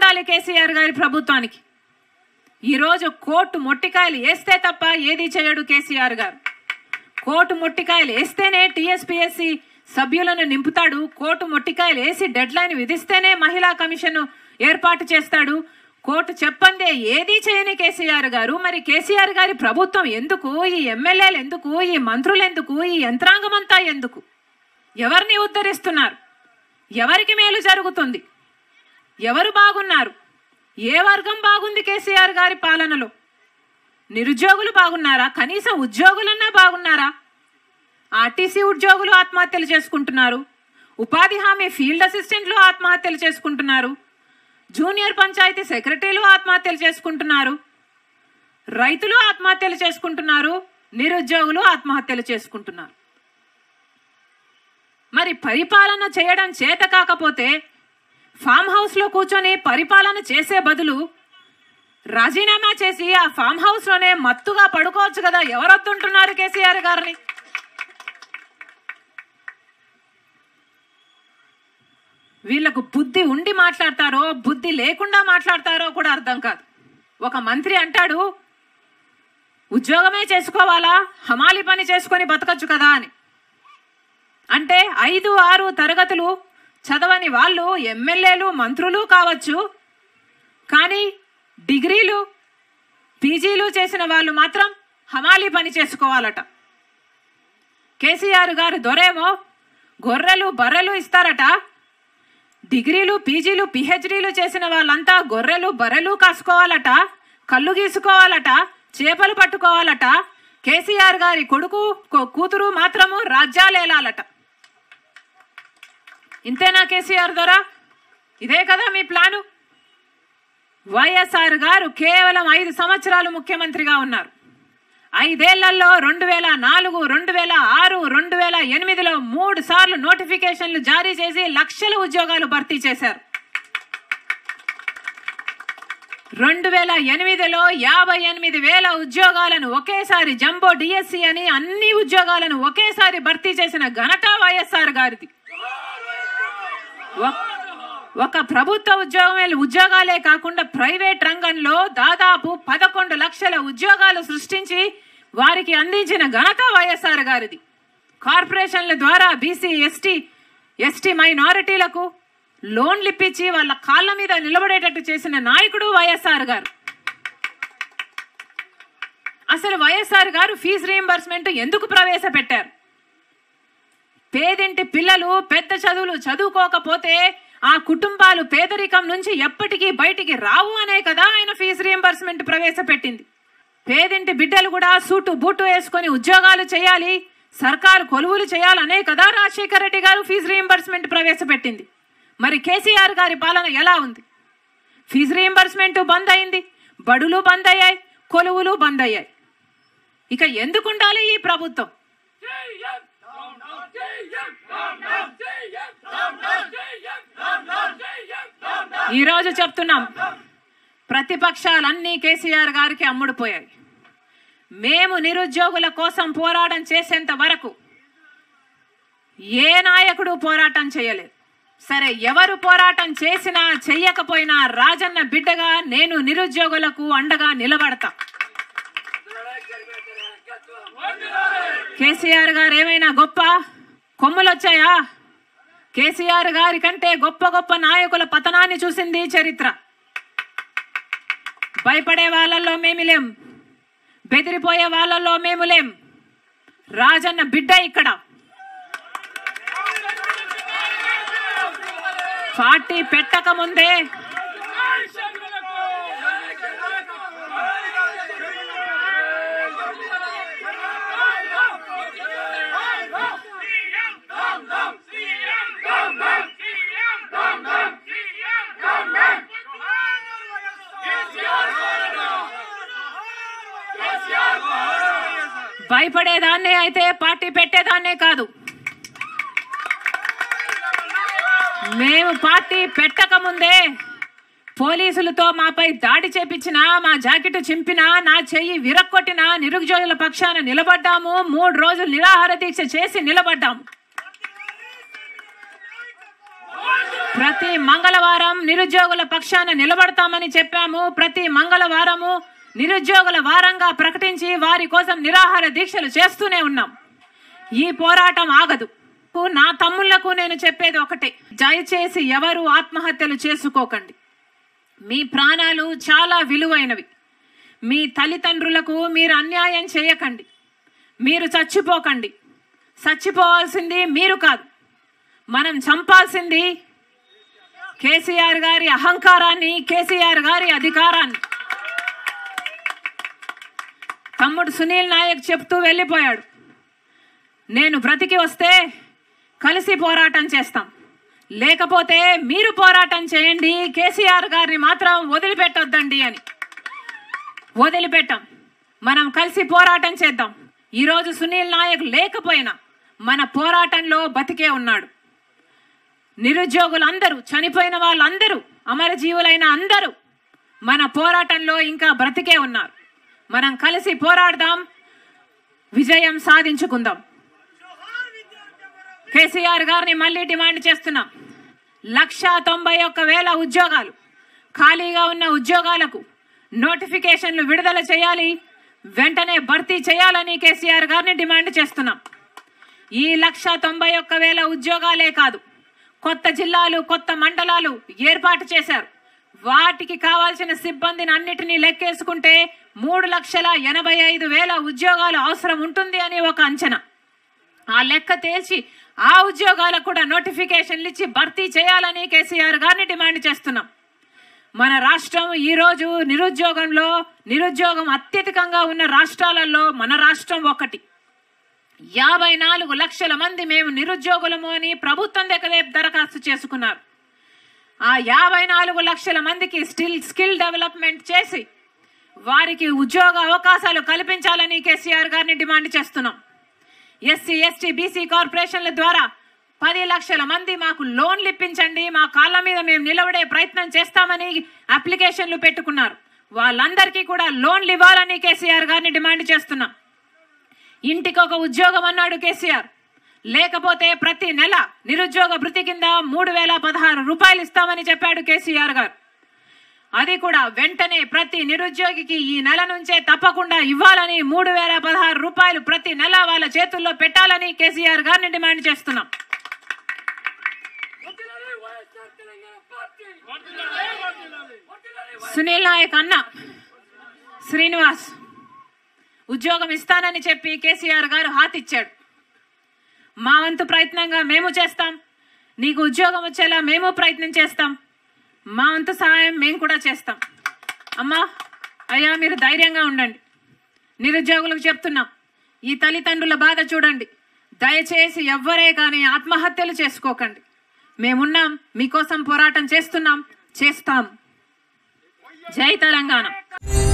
ఉండాలి కేసీఆర్ గారి ప్రభుత్వానికి ఈరోజు కోర్టు మొట్టికాయలు వేస్తే తప్ప ఏది చేయడు కేసీఆర్ గారు కోర్టు మొట్టికాయలు వేస్తేనే టీఎస్పీఎస్సి సభ్యులను నింపుతాడు కోర్టు మొట్టికాయలు వేసి డెడ్ లైన్ విధిస్తేనే మహిళా కమిషన్ ఏర్పాటు చేస్తాడు కోర్టు చెప్పందే ఏది చేయని కేసీఆర్ గారు మరి కేసీఆర్ గారి ప్రభుత్వం ఎందుకు ఈ ఎమ్మెల్యేలు ఎందుకు ఈ మంత్రులు ఎందుకు ఈ యంత్రాంగం అంతా ఎందుకు ఎవరిని ఉద్ధరిస్తున్నారు ఎవరికి మేలు జరుగుతుంది ఎవరు బాగున్నారు ఏ వర్గం బాగుంది కేసీఆర్ గారి పాలనలో నిరుద్యోగులు బాగున్నారా కనీసం ఉద్యోగులన్నా బాగున్నారా ఆర్టీసీ ఉద్యోగులు ఆత్మహత్యలు చేసుకుంటున్నారు ఉపాధి హామీ ఫీల్డ్ అసిస్టెంట్లు ఆత్మహత్యలు చేసుకుంటున్నారు జూనియర్ పంచాయతీ సెక్రటరీలు ఆత్మహత్యలు చేసుకుంటున్నారు రైతులు ఆత్మహత్యలు చేసుకుంటున్నారు నిరుద్యోగులు ఆత్మహత్యలు చేసుకుంటున్నారు మరి పరిపాలన చేయడం చేత కాకపోతే ఫామ్ హౌస్లో కూర్చొని పరిపాలన చేసే బదులు రాజీనామా చేసి ఆ ఫామ్ హౌస్లోనే మత్తుగా పడుకోవచ్చు కదా ఎవరొద్దుంటున్నారు కేసీఆర్ గారిని వీళ్ళకు బుద్ధి ఉండి మాట్లాడతారో బుద్ధి లేకుండా మాట్లాడతారో కూడా అర్థం కాదు ఒక మంత్రి అంటాడు ఉద్యోగమే చేసుకోవాలా హమాలి పని చేసుకొని బతకచ్చు కదా అని అంటే ఐదు ఆరు తరగతులు చదవని వాళ్ళు ఎమ్మెల్యేలు మంత్రులు కావచ్చు కానీ డిగ్రీలు పీజీలు చేసిన వాళ్ళు మాత్రం హమాలి పని చేసుకోవాలట కేసీఆర్ గారు దొరేమో గొర్రెలు బర్రెలు ఇస్తారట డిగ్రీలు పీజీలు పిహెచ్డీలు చేసిన వాళ్ళంతా గొర్రెలు బర్రెలు కాసుకోవాలట కళ్ళు గీసుకోవాలట చేపలు పట్టుకోవాలట కేసీఆర్ గారి కొడుకు కూ- కూతురు మాత్రము రాజ్యాలేలాలట ఇంతేనా కేసీఆర్ ద్వారా ఇదే కదా మీ ప్లాను వైఎస్ఆర్ గారు కేవలం ఐదు సంవత్సరాలు ముఖ్యమంత్రిగా ఉన్నారు ఐదేళ్లలో రెండు వేల నాలుగు రెండు వేల ఆరు రెండు వేల ఎనిమిదిలో మూడు సార్లు నోటిఫికేషన్లు జారీ చేసి లక్షల ఉద్యోగాలు భర్తీ చేశారు రెండు వేల ఎనిమిదిలో యాభై ఎనిమిది వేల ఉద్యోగాలను ఒకేసారి జంబో డిఎస్సి అని అన్ని ఉద్యోగాలను ఒకేసారి భర్తీ చేసిన ఘనత వైఎస్ఆర్ గారిది ఒక్- ఒక ప్రభుత్వ ఉద్యోగం ఉద్యోగాలే కాకుండా ప్రైవేట్ రంగంలో దాదాపు పదకొండు లక్షల ఉద్యోగాలు సృష్టించి వారికి అందించిన ఘనత వైఎస్ఆర్ గారిది కార్పొరేషన్ల ద్వారా బీసీ ఎస్టీ ఎస్టీ మైనారిటీలకు లోన్లు ఇప్పించి వాళ్ళ కాళ్ళ మీద నిలబడేటట్టు చేసిన నాయకుడు వైఎస్ఆర్ గారు అసలు వైఎస్ఆర్ గారు ఫీజు రీయింబర్స్మెంట్ ఎందుకు ప్రవేశపెట్టారు పేదింటి పిల్లలు పెద్ద చదువులు చదువుకోకపోతే ఆ కుటుంబాలు పేదరికం నుంచి ఎప్పటికీ బయటికి రావు అనే కదా ఆయన ఫీజు రీయింబర్స్మెంట్ ప్రవేశపెట్టింది పేదింటి బిడ్డలు కూడా సూటు బూటు వేసుకొని ఉద్యోగాలు చేయాలి సర్కారు కొలువులు చేయాలనే కదా రాజశేఖర రెడ్డి గారు ఫీజు రీయింబర్స్మెంట్ ప్రవేశపెట్టింది మరి కేసీఆర్ గారి పాలన ఎలా ఉంది ఫీజు రీయింబర్స్మెంట్ బంద్ అయింది బడులు బంద్ అయ్యాయి కొలువులు బంద్ అయ్యాయి ఇక ఎందుకు ఉండాలి ఈ ప్రభుత్వం ఈ రోజు చెప్తున్నాం ప్రతిపక్షాలన్నీ కేసీఆర్ గారికి అమ్ముడుపోయాయి మేము నిరుద్యోగుల కోసం పోరాటం చేసేంత వరకు ఏ నాయకుడు పోరాటం చేయలేదు సరే ఎవరు పోరాటం చేసినా చెయ్యకపోయినా రాజన్న బిడ్డగా నేను నిరుద్యోగులకు అండగా నిలబడతా కేసీఆర్ గారు ఏమైనా గొప్ప కొమ్ములు వచ్చాయా కేసీఆర్ గారి కంటే గొప్ప గొప్ప నాయకుల పతనాన్ని చూసింది చరిత్ర భయపడే వాళ్ళల్లో మేము లేం బెదిరిపోయే వాళ్ళల్లో మేము లేం రాజన్న బిడ్డ ఇక్కడ పార్టీ పెట్టక ముందే భయపడేదాన్నే అయితే పార్టీ పెట్టేదాన్నే కాదు మేము పార్టీ పెట్టక ముందే పోలీసులతో మాపై దాడి చేపించినా మా జాకెట్ చింపినా నా చెయ్యి విరక్కొట్టినా నిరుద్యోగుల పక్షాన నిలబడ్డాము మూడు రోజులు నిరాహార దీక్ష చేసి నిలబడ్డాము ప్రతి మంగళవారం నిరుద్యోగుల పక్షాన నిలబడతామని చెప్పాము ప్రతి మంగళవారము నిరుద్యోగుల వారంగా ప్రకటించి వారి కోసం నిరాహార దీక్షలు చేస్తూనే ఉన్నాం ఈ పోరాటం ఆగదు నా తమ్ముళ్లకు నేను చెప్పేది ఒకటే దయచేసి ఎవరు ఆత్మహత్యలు చేసుకోకండి మీ ప్రాణాలు చాలా విలువైనవి మీ తల్లిదండ్రులకు మీరు అన్యాయం చేయకండి మీరు చచ్చిపోకండి చచ్చిపోవాల్సింది మీరు కాదు మనం చంపాల్సింది కేసీఆర్ గారి అహంకారాన్ని కేసీఆర్ గారి అధికారాన్ని తమ్ముడు సునీల్ నాయక్ చెప్తూ వెళ్ళిపోయాడు నేను బ్రతికి వస్తే కలిసి పోరాటం చేస్తాం లేకపోతే మీరు పోరాటం చేయండి కేసీఆర్ గారిని మాత్రం వదిలిపెట్టొద్దండి అని వదిలిపెట్టాం మనం కలిసి పోరాటం చేద్దాం ఈరోజు సునీల్ నాయక్ లేకపోయినా మన పోరాటంలో బతికే ఉన్నాడు నిరుద్యోగులందరూ చనిపోయిన వాళ్ళందరూ అమరజీవులైన అందరూ మన పోరాటంలో ఇంకా బ్రతికే ఉన్నారు మనం కలిసి పోరాడదాం విజయం సాధించుకుందాం కేసీఆర్ గారిని మళ్ళీ డిమాండ్ చేస్తున్నాం లక్ష తొంభై ఒక్క వేల ఉద్యోగాలు ఖాళీగా ఉన్న ఉద్యోగాలకు నోటిఫికేషన్లు విడుదల చేయాలి వెంటనే భర్తీ చేయాలని కేసీఆర్ గారిని డిమాండ్ చేస్తున్నాం ఈ లక్ష తొంభై ఒక్క వేల ఉద్యోగాలే కాదు కొత్త జిల్లాలు కొత్త మండలాలు ఏర్పాటు చేశారు వాటికి కావాల్సిన సిబ్బందిని అన్నిటినీ లెక్కేసుకుంటే మూడు లక్షల ఎనభై ఐదు వేల ఉద్యోగాలు అవసరం ఉంటుంది అని ఒక అంచనా ఆ లెక్క తేల్చి ఆ ఉద్యోగాలకు కూడా నోటిఫికేషన్లు ఇచ్చి భర్తీ చేయాలని కేసీఆర్ గారిని డిమాండ్ చేస్తున్నాం మన రాష్ట్రం ఈ రోజు నిరుద్యోగంలో నిరుద్యోగం అత్యధికంగా ఉన్న రాష్ట్రాలలో మన రాష్ట్రం ఒకటి యాభై నాలుగు లక్షల మంది మేము నిరుద్యోగులము అని ప్రభుత్వం దగ్గరే దరఖాస్తు చేసుకున్నారు ఆ యాభై నాలుగు లక్షల మందికి స్టిల్ స్కిల్ డెవలప్మెంట్ చేసి వారికి ఉద్యోగ అవకాశాలు కల్పించాలని కేసీఆర్ గారిని డిమాండ్ చేస్తున్నాం ఎస్సీ ఎస్టీ బీసీ కార్పొరేషన్ల ద్వారా పది లక్షల మంది మాకు లోన్లు ఇప్పించండి మా కాళ్ళ మీద మేము నిలబడే ప్రయత్నం చేస్తామని అప్లికేషన్లు పెట్టుకున్నారు వాళ్ళందరికీ కూడా లోన్లు ఇవ్వాలని కేసీఆర్ గారిని డిమాండ్ చేస్తున్నాం ఇంటికి ఒక ఉద్యోగం అన్నాడు కేసీఆర్ లేకపోతే ప్రతి నెల నిరుద్యోగ భృతి కింద మూడు వేల పదహారు రూపాయలు ఇస్తామని చెప్పాడు కేసీఆర్ గారు అది కూడా వెంటనే ప్రతి నిరుద్యోగికి ఈ నెల నుంచే తప్పకుండా ఇవ్వాలని మూడు వేల పదహారు రూపాయలు ప్రతి నెల వాళ్ళ చేతుల్లో పెట్టాలని కేసీఆర్ గారిని డిమాండ్ చేస్తున్నాం వర్ధిల్లాలి వైఎస్ఆర్ తెలంగాణ పార్టీ సునీల్ నాయక్ అన్న శ్రీనివాస్ ఉద్యోగం ఇస్తానని చెప్పి కేసీఆర్ గారు హాతిచ్చాడు మా వంతు ప్రయత్నంగా మేము చేస్తాం నీకు ఉద్యోగం వచ్చేలా మేము ప్రయత్నం చేస్తాం మా వంతు సహాయం మేము కూడా చేస్తాం అమ్మా అయ్యా మీరు ధైర్యంగా ఉండండి నిరుద్యోగులకు చెప్తున్నాం ఈ తల్లిదండ్రుల బాధ చూడండి దయచేసి ఎవ్వరే కానీ ఆత్మహత్యలు చేసుకోకండి మేమున్నాం మీకోసం పోరాటం చేస్తున్నాం చేస్తాం జై తెలంగాణ